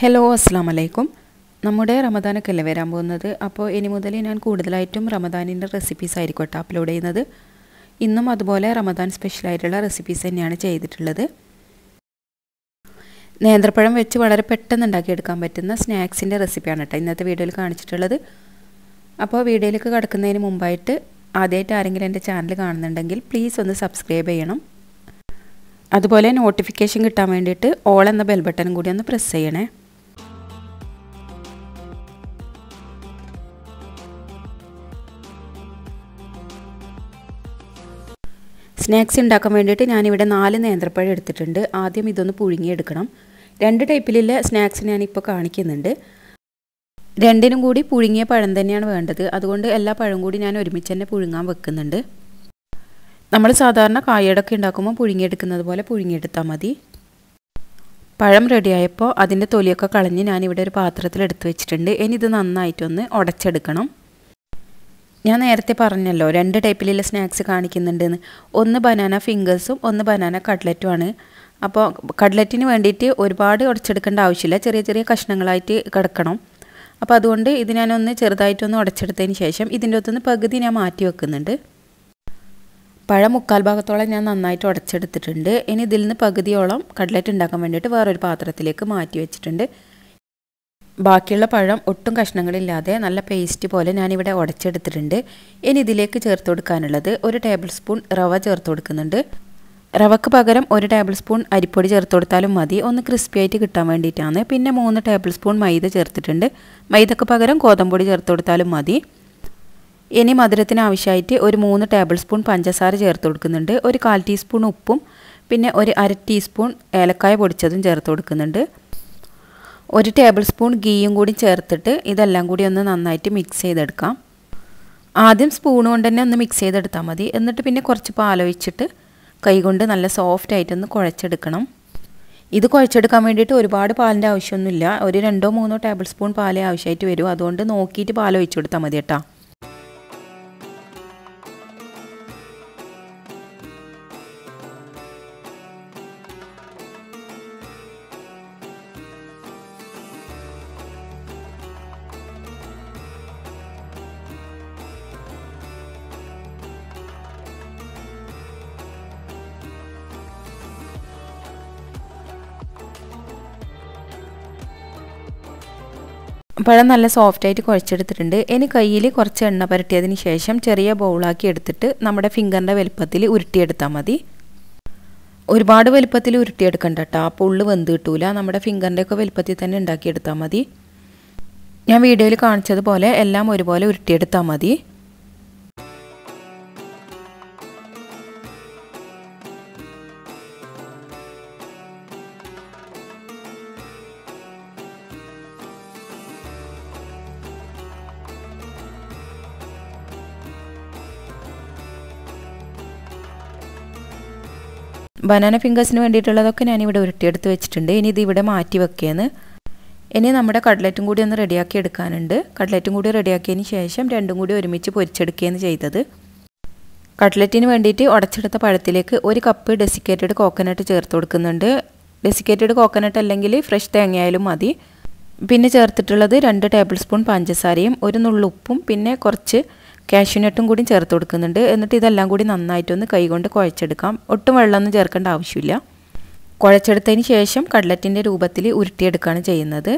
hello അസ്സാം വലൈക്കും നമ്മുടെ റമദാനൊക്കെ അല്ലേ വരാൻ പോകുന്നത് അപ്പോൾ ഇനി മുതൽ ഞാൻ കൂടുതലായിട്ടും റമദാനിൻ്റെ റെസിപ്പീസ് ആയിരിക്കും കേട്ടോ അപ്ലോഡ് ചെയ്യുന്നത് ഇന്നും അതുപോലെ റമദാൻ സ്പെഷ്യലായിട്ടുള്ള റെസിപ്പീസ് തന്നെയാണ് ചെയ്തിട്ടുള്ളത് നേന്ത്രപ്പഴം വെച്ച് വളരെ പെട്ടെന്ന് ഉണ്ടാക്കിയെടുക്കാൻ പറ്റുന്ന സ്നാക്സിൻ്റെ റെസിപ്പിയാണ് കേട്ടോ ഇന്നത്തെ വീഡിയോയിൽ കാണിച്ചിട്ടുള്ളത് അപ്പോൾ വീഡിയോയിലേക്ക് കിടക്കുന്നതിന് മുമ്പായിട്ട് ആദ്യമായിട്ട് ആരെങ്കിലും എൻ്റെ ചാനൽ കാണുന്നുണ്ടെങ്കിൽ പ്ലീസ് ഒന്ന് സബ്സ്ക്രൈബ് ചെയ്യണം അതുപോലെ നോട്ടിഫിക്കേഷൻ കിട്ടാൻ വേണ്ടിയിട്ട് ഓൾ എന്ന ബെൽ ബട്ടണും കൂടി ഒന്ന് പ്രസ് ചെയ്യണേ സ്നാക്സ് ഉണ്ടാക്കാൻ വേണ്ടിയിട്ട് ഞാനിവിടെ നാല് നേന്ത്രപ്പഴം എടുത്തിട്ടുണ്ട് ആദ്യം ഇതൊന്ന് പുഴുങ്ങിയെടുക്കണം രണ്ട് ടൈപ്പിലുള്ള സ്നാക്സ് ഞാനിപ്പോൾ കാണിക്കുന്നുണ്ട് രണ്ടിനും കൂടി പുഴുങ്ങിയ പഴം തന്നെയാണ് വേണ്ടത് അതുകൊണ്ട് എല്ലാ പഴം കൂടി ഞാൻ ഒരുമിച്ച് തന്നെ പുഴുങ്ങാൻ വെക്കുന്നുണ്ട് നമ്മൾ സാധാരണ കായടൊക്കെ ഉണ്ടാക്കുമ്പോൾ പുഴുങ്ങിയെടുക്കുന്നത് പോലെ പുഴുങ്ങിയെടുത്താൽ മതി പഴം റെഡിയായപ്പോൾ അതിൻ്റെ തൊലിയൊക്കെ കളഞ്ഞ് ഞാനിവിടെ ഒരു പാത്രത്തിൽ എടുത്ത് വെച്ചിട്ടുണ്ട് ഇനി ഇത് നന്നായിട്ടൊന്ന് ഉടച്ചെടുക്കണം ഞാൻ നേരത്തെ പറഞ്ഞല്ലോ രണ്ട് ടൈപ്പിലുള്ള സ്നാക്സ് കാണിക്കുന്നുണ്ടെന്ന് ഒന്ന് ബനാന ഫിംഗേഴ്സും ഒന്ന് ബനാന കട്ട്ലറ്റുമാണ് അപ്പോൾ കട്ട്ലറ്റിന് വേണ്ടിയിട്ട് ഒരുപാട് ഉടച്ചെടുക്കേണ്ട ആവശ്യമില്ല ചെറിയ ചെറിയ കഷ്ണങ്ങളായിട്ട് കിടക്കണം അപ്പോൾ അതുകൊണ്ട് ഇത് ഞാനൊന്ന് ചെറുതായിട്ടൊന്ന് ഉടച്ചെടുത്തതിന് ശേഷം ഇതിൻ്റെ അകത്തുനിന്ന് പകുതി ഞാൻ മാറ്റി വെക്കുന്നുണ്ട് പഴം മുക്കാൽ ഭാഗത്തോളം ഞാൻ നന്നായിട്ട് ഉടച്ചെടുത്തിട്ടുണ്ട് ഇനി ഇതിൽ നിന്ന് പകുതിയോളം കട്ട്ലറ്റ് ഉണ്ടാക്കാൻ വേണ്ടിയിട്ട് വേറൊരു പാത്രത്തിലേക്ക് മാറ്റി വെച്ചിട്ടുണ്ട് ബാക്കിയുള്ള പഴം ഒട്ടും കഷ്ണങ്ങളില്ലാതെ നല്ല പേസ്റ്റ് പോലെ ഞാനിവിടെ ഉടച്ചെടുത്തിട്ടുണ്ട് ഇനി ഇതിലേക്ക് ചേർത്ത് കൊടുക്കാനുള്ളത് ഒരു ടേബിൾ സ്പൂൺ റവ ചേർത്ത് കൊടുക്കുന്നുണ്ട് റവക്ക് പകരം ഒരു ടേബിൾ സ്പൂൺ അരിപ്പൊടി ചേർത്ത് കൊടുത്താലും മതി ഒന്ന് ക്രിസ്പി ആയിട്ട് കിട്ടാൻ വേണ്ടിയിട്ടാണ് പിന്നെ മൂന്ന് ടേബിൾ സ്പൂൺ മൈദ ചേർത്തിട്ടുണ്ട് മൈദക്ക് പകരം ഗോതമ്പൊടി ചേർത്ത് കൊടുത്താലും മതി ഇനി മധുരത്തിന് ആവശ്യമായിട്ട് ഒരു മൂന്ന് ടേബിൾ സ്പൂൺ പഞ്ചസാര ചേർത്ത് കൊടുക്കുന്നുണ്ട് ഒരു കാൽ ടീസ്പൂൺ ഉപ്പും പിന്നെ ഒരു അര ടീസ്പൂൺ ഏലക്കായ പൊടിച്ചതും ചേർത്ത് കൊടുക്കുന്നുണ്ട് ഒരു ടേബിൾ സ്പൂൺ ഗീയും കൂടി ചേർത്തിട്ട് ഇതെല്ലാം കൂടി ഒന്ന് നന്നായിട്ട് മിക്സ് ചെയ്തെടുക്കാം ആദ്യം സ്പൂൺ കൊണ്ട് തന്നെ ഒന്ന് മിക്സ് ചെയ്തെടുത്താൽ മതി എന്നിട്ട് പിന്നെ കുറച്ച് പാലൊഴിച്ചിട്ട് കൈകൊണ്ട് നല്ല സോഫ്റ്റ് ആയിട്ടൊന്ന് കുഴച്ചെടുക്കണം ഇത് കുഴച്ചെടുക്കാൻ വേണ്ടിയിട്ട് ഒരുപാട് പാലിൻ്റെ ആവശ്യമൊന്നുമില്ല ഒരു രണ്ടോ മൂന്നോ ടേബിൾ സ്പൂൺ പാലേ ആവശ്യമായിട്ട് വരും അതുകൊണ്ട് നോക്കിയിട്ട് പാൽ ഒഴിച്ചു കൊടുത്താൽ മതി കേട്ടോ പഴം നല്ല സോഫ്റ്റായിട്ട് കുഴച്ചെടുത്തിട്ടുണ്ട് ഇനി കയ്യിൽ കുറച്ച് എണ്ണ പുരട്ടിയതിന് ശേഷം ചെറിയ ബൗളാക്കി എടുത്തിട്ട് നമ്മുടെ ഫിംഗറിൻ്റെ വലുപ്പത്തിൽ ഉരുട്ടിയെടുത്താൽ മതി ഒരുപാട് വലുപ്പത്തിൽ ഉരുട്ടിയെടുക്കണ്ട കേട്ടോ അപ്പോൾ ഉള്ളു വെന്ത് കിട്ടൂല നമ്മുടെ ഫിംഗറിൻ്റെ ഒക്കെ വലുപ്പത്തിൽ തന്നെ ഉണ്ടാക്കിയെടുത്താൽ മതി ഞാൻ വീഡിയോയിൽ കാണിച്ചതുപോലെ എല്ലാം ഒരുപോലെ ഉരുട്ടിയെടുത്താൽ മതി ബനാന ഫിംഗേഴ്സിന് വേണ്ടിയിട്ടുള്ളതൊക്കെ ഞാനിവിടെ ഉരുട്ടിയെടുത്ത് വെച്ചിട്ടുണ്ട് ഇനി ഇത് ഇവിടെ മാറ്റി വെക്കുകയെന്ന് ഇനി നമ്മുടെ കട്ട്ലറ്റും കൂടി ഒന്ന് റെഡിയാക്കി എടുക്കാനുണ്ട് കട്ട്ലറ്റും കൂടി റെഡിയാക്കിയതിന് ശേഷം രണ്ടും കൂടി ഒരുമിച്ച് പൊരിച്ചെടുക്കുകയാണ് ചെയ്തത് കട്ട്ലറ്റിന് വേണ്ടിയിട്ട് ഉടച്ചെടുത്ത പഴത്തിലേക്ക് ഒരു കപ്പ് ഡെസിക്കേറ്റഡ് കോക്കനട്ട് ചേർത്ത് കൊടുക്കുന്നുണ്ട് ഡെസിക്കേറ്റഡ് കോക്കനട്ട് അല്ലെങ്കിൽ ഫ്രഷ് തേങ്ങയായാലും മതി പിന്നെ ചേർത്തിട്ടുള്ളത് രണ്ട് ടേബിൾ സ്പൂൺ പഞ്ചസാരയും ഒരു നുള്ളുപ്പും പിന്നെ കുറച്ച് കാഷ്യൂനട്ടും കൂടി ചേർത്ത് കൊടുക്കുന്നുണ്ട് എന്നിട്ട് ഇതെല്ലാം കൂടി നന്നായിട്ടൊന്ന് കൈകൊണ്ട് കുഴച്ചെടുക്കാം ഒട്ടും വെള്ളമൊന്നും ചേർക്കേണ്ട ആവശ്യമില്ല കുഴച്ചെടുത്തതിന് ശേഷം കട്ലറ്റിൻ്റെ രൂപത്തിൽ ഉരുട്ടിയെടുക്കുകയാണ് ചെയ്യുന്നത്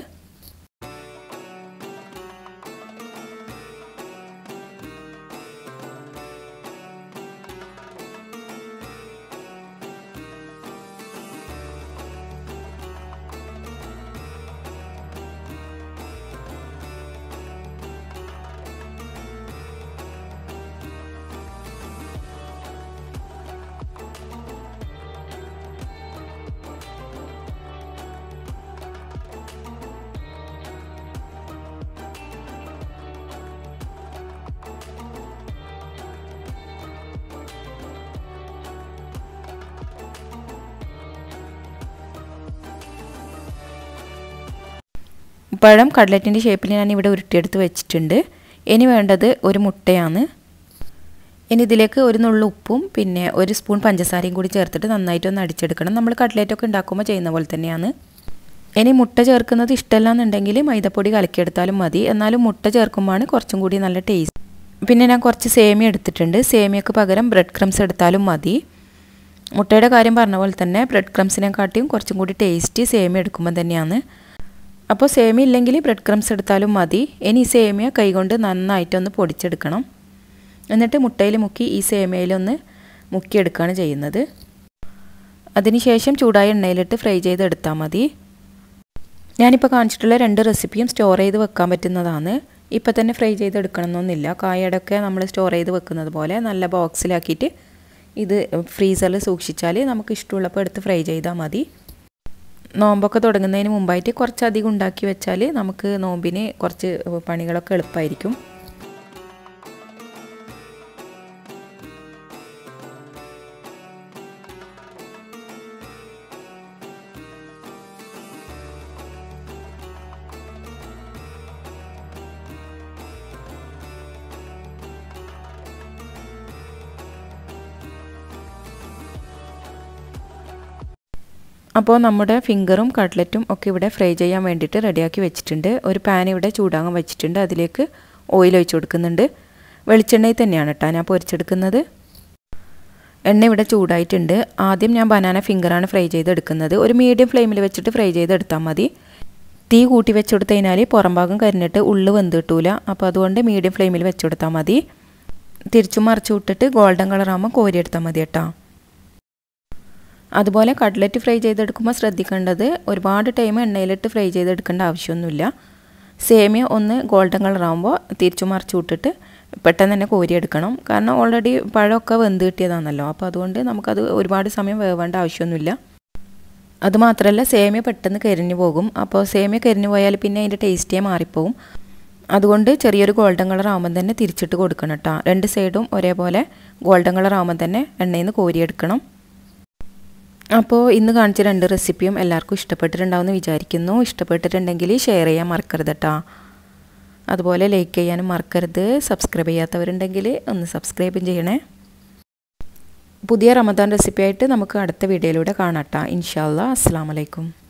പഴം കട്ലറ്റിൻ്റെ ഷേപ്പിൽ ഞാൻ ഇവിടെ ഉരുട്ടിയെടുത്ത് വെച്ചിട്ടുണ്ട് ഇനി വേണ്ടത് ഒരു മുട്ടയാണ് ഇനി ഇതിലേക്ക് ഒരു നുള്ളു ഉപ്പും പിന്നെ ഒരു സ്പൂൺ പഞ്ചസാരയും കൂടി ചേർത്തിട്ട് നന്നായിട്ട് ഒന്ന് അടിച്ചെടുക്കണം നമ്മൾ കട്ട്ലേറ്റൊക്കെ ഉണ്ടാക്കുമ്പോൾ ചെയ്യുന്ന പോലെ തന്നെയാണ് ഇനി മുട്ട ചേർക്കുന്നത് ഇഷ്ടമല്ല എന്നുണ്ടെങ്കിൽ മൈദപ്പൊടി കലക്കിയെടുത്താലും മതി എന്നാലും മുട്ട ചേർക്കുമ്പോഴാണ് കുറച്ചും കൂടി നല്ല ടേസ്റ്റ് പിന്നെ ഞാൻ കുറച്ച് സേമിയ എടുത്തിട്ടുണ്ട് സേമിയക്ക് പകരം ബ്രെഡ് ക്രംസ് എടുത്താലും മതി മുട്ടയുടെ കാര്യം പറഞ്ഞ പോലെ തന്നെ ബ്രെഡ് ക്രംസിനെക്കാട്ടിയും കുറച്ചും കൂടി ടേസ്റ്റ് സേമിയ എടുക്കുമ്പോൾ തന്നെയാണ് അപ്പോൾ സേമിയ ഇല്ലെങ്കിൽ ബ്രെഡ് ക്രംസ് എടുത്താലും മതി ഇനി ഈ സേമിയ കൈകൊണ്ട് നന്നായിട്ടൊന്ന് പൊടിച്ചെടുക്കണം എന്നിട്ട് മുട്ടയിൽ മുക്കി ഈ സേമിയയിലൊന്ന് മുക്കിയെടുക്കുകയാണ് ചെയ്യുന്നത് അതിനുശേഷം ചൂടായ എണ്ണയിലിട്ട് ഫ്രൈ ചെയ്തെടുത്താൽ മതി ഞാനിപ്പോൾ കാണിച്ചിട്ടുള്ള രണ്ട് റെസിപ്പിയും സ്റ്റോർ ചെയ്ത് വെക്കാൻ പറ്റുന്നതാണ് ഇപ്പം തന്നെ ഫ്രൈ ചെയ്തെടുക്കണമെന്നൊന്നുമില്ല കായടൊക്കെ നമ്മൾ സ്റ്റോർ ചെയ്ത് വെക്കുന്നത് പോലെ നല്ല ബോക്സിലാക്കിയിട്ട് ഇത് ഫ്രീസറിൽ സൂക്ഷിച്ചാൽ നമുക്ക് ഇഷ്ടമുള്ളപ്പോൾ എടുത്ത് ഫ്രൈ ചെയ്താൽ മതി നോമ്പൊക്കെ തുടങ്ങുന്നതിന് മുമ്പായിട്ട് കുറച്ചധികം ഉണ്ടാക്കി വെച്ചാൽ നമുക്ക് നോമ്പിന് കുറച്ച് പണികളൊക്കെ എളുപ്പമായിരിക്കും അപ്പോൾ നമ്മുടെ ഫിംഗറും കട്ട്ലറ്റും ഒക്കെ ഇവിടെ ഫ്രൈ ചെയ്യാൻ വേണ്ടിയിട്ട് റെഡിയാക്കി വെച്ചിട്ടുണ്ട് ഒരു പാൻ ഇവിടെ ചൂടാകാൻ വെച്ചിട്ടുണ്ട് അതിലേക്ക് ഓയിൽ ഒഴിച്ച് കൊടുക്കുന്നുണ്ട് വെളിച്ചെണ്ണയിൽ തന്നെയാണ് കേട്ടോ ഞാൻ പൊരിച്ചെടുക്കുന്നത് എണ്ണ ഇവിടെ ചൂടായിട്ടുണ്ട് ആദ്യം ഞാൻ ബനാന ഫിംഗറാണ് ഫ്രൈ ചെയ്തെടുക്കുന്നത് ഒരു മീഡിയം ഫ്ലെയിമിൽ വെച്ചിട്ട് ഫ്രൈ ചെയ്തെടുത്താൽ മതി തീ കൂട്ടി വെച്ച് കൊടുത്തു കഴിഞ്ഞാൽ പുറം ഭാഗം കരിഞ്ഞിട്ട് ഉള്ളു വെന്ത് കിട്ടൂല അപ്പോൾ അതുകൊണ്ട് മീഡിയം ഫ്ലെയിമിൽ വെച്ച് കൊടുത്താൽ മതി തിരിച്ചും മറിച്ചു വിട്ടിട്ട് ഗോൾഡൻ കളറാകുമ്പോൾ കോരിയെടുത്താൽ മതി കേട്ടോ അതുപോലെ കട്ട്ലറ്റ് ഫ്രൈ ചെയ്തെടുക്കുമ്പോൾ ശ്രദ്ധിക്കേണ്ടത് ഒരുപാട് ടൈം എണ്ണയിലിട്ട് ഫ്രൈ ചെയ്തെടുക്കേണ്ട ആവശ്യമൊന്നുമില്ല സേമിയ ഒന്ന് ഗോൾഡൻ കളറാകുമ്പോൾ തിരിച്ചു മറിച്ച് വിട്ടിട്ട് പെട്ടെന്ന് തന്നെ കോരിയെടുക്കണം കാരണം ഓൾറെഡി പഴമൊക്കെ വെന്ത് കിട്ടിയതാണല്ലോ അപ്പോൾ അതുകൊണ്ട് നമുക്കത് ഒരുപാട് സമയം വേവേണ്ട ആവശ്യമൊന്നുമില്ല അതുമാത്രമല്ല സേമിയ പെട്ടെന്ന് കരിഞ്ഞു പോകും അപ്പോൾ സേമിയ കരിഞ്ഞു പോയാൽ പിന്നെ അതിൻ്റെ ടേസ്റ്റേ മാറിപ്പോവും അതുകൊണ്ട് ചെറിയൊരു ഗോൾഡൻ കളർ ആകുമ്പം തന്നെ തിരിച്ചിട്ട് കൊടുക്കണം കേട്ടോ രണ്ട് സൈഡും ഒരേപോലെ ഗോൾഡൻ കളർ ആകുമ്പം തന്നെ എണ്ണയിൽ നിന്ന് കോരിയെടുക്കണം അപ്പോൾ ഇന്ന് കാണിച്ച രണ്ട് റെസിപ്പിയും എല്ലാവർക്കും ഇഷ്ടപ്പെട്ടിട്ടുണ്ടാവുമെന്ന് വിചാരിക്കുന്നു ഇഷ്ടപ്പെട്ടിട്ടുണ്ടെങ്കിൽ ഷെയർ ചെയ്യാൻ മറക്കരുത് കേട്ടോ അതുപോലെ ലൈക്ക് ചെയ്യാനും മറക്കരുത് സബ്സ്ക്രൈബ് ചെയ്യാത്തവരുണ്ടെങ്കിൽ ഒന്ന് സബ്സ്ക്രൈബും ചെയ്യണേ പുതിയ റമദാൻ റെസിപ്പി ആയിട്ട് നമുക്ക് അടുത്ത വീഡിയോയിലൂടെ കാണാം കേട്ടോ ഇൻഷാല്ലാ അസ്സാം വലൈക്കും